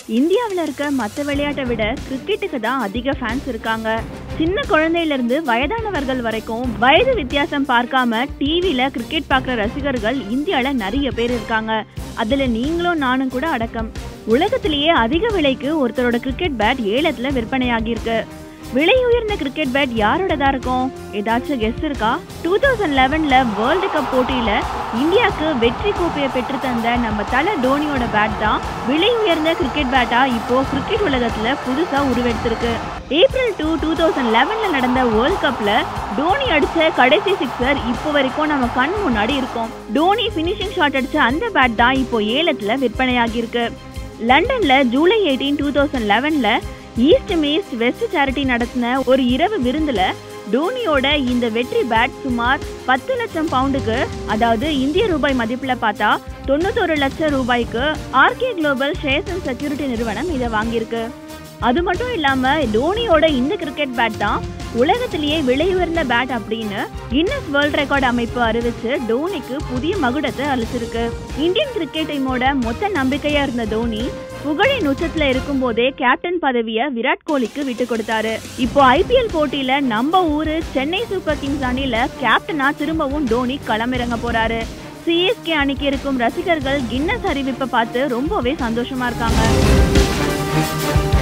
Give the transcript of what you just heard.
இந்தியாவுல இருக்க மத்த விளையாட்டை விட கிரிக்கெட்டுக்கு தான் அதிக ஃபேன்ஸ் இருக்காங்க சின்ன குழந்தையில இருந்து வயதானவர்கள் வரைக்கும் வயது வித்தியாசம் பார்க்காம டிவில கிரிக்கெட் பார்க்குற ரசிகர்கள் இந்தியால நிறைய பேர் இருக்காங்க அதுல நீங்களும் நானும் கூட அடக்கம் உலகத்திலேயே அதிக விலைக்கு ஒருத்தரோட கிரிக்கெட் பேட் ஏலத்துல விற்பனையாகி இருக்கு விலை உயர்ந்த கிரிக்கெட் பேட் யாரோடதா இருக்கும் ஏதாச்சும் கெஸ் இருக்கா டூ தௌசண்ட் லெவன்ல வேர்ல்டு கப் போட்டியில இந்தியாவுக்கு வெற்றி கோப்பையை பெற்று தந்த நம்ம தல டோனியோட பேட் தான் விலை உயர்ந்த கிரிக்கெட் பேட்டா இப்போ கிரிக்கெட் உலகத்துல புதுசா உருவெடுத்திருக்கு ஏப்ரல் டூ டூ தௌசண்ட் லெவன்ல நடந்த வேர்ல்ட் கப்ல டோனி அடிச்ச கடைசி சிக்ஸர் இப்போ வரைக்கும் நம்ம கண் முன்னாடி இருக்கும் டோனி பினிஷிங் ஷாட் அடிச்ச அந்த பேட் தான் இப்போ ஏலத்துல விற்பனையாகி இருக்கு லண்டன்ல ஜூலை எயிட்டீன் டூ தௌசண்ட் லெவன்ல ஈஸ்ட் மீஸ்ட் வெஸ்ட் சேரிட்டி நடத்தின ஒரு இரவு விருந்துல டோனியோட இந்த வெற்றி பேட் சுமார் பத்து லட்சம் பவுண்டுக்கு அதாவது இந்திய ரூபாய் மதிப்புல பார்த்தா தொண்ணூத்தொரு லட்சம் ரூபாய்க்கு RK global shares and security நிறுவனம் இதை வாங்கியிருக்கு அது மட்டும் இல்லாம டோனியோட இந்த கிரிக்கெட் பேட் தான் உலகத்திலேயே விலை உயர்ந்த பேட் அப்படின்னு கின்னஸ் வேர்ல்ட் ரெக்கார்ட் அமைப்பு அறிவிச்சு டோனிக்கு புதிய மகுடத்தை அளிச்சிருக்கு இந்தியன் கிரிக்கெட் டீமோட மொத்த நம்பிக்கையா இருந்த டோனி புகழின் உச்சத்துல இருக்கும் போதே கேப்டன் பதவியை விராட் கோலிக்கு விட்டு கொடுத்தாரு இப்போ ஐபிஎல் போட்டியில நம்ம ஊரு சென்னை சூப்பர் கிங்ஸ் அணில கேப்டனா திரும்பவும் டோனி களமிறங்க போறாரு சிஎஸ்கே அணிக்கு இருக்கும் ரசிகர்கள் கின்னஸ் அறிவிப்பை பார்த்து ரொம்பவே சந்தோஷமா இருக்காங்க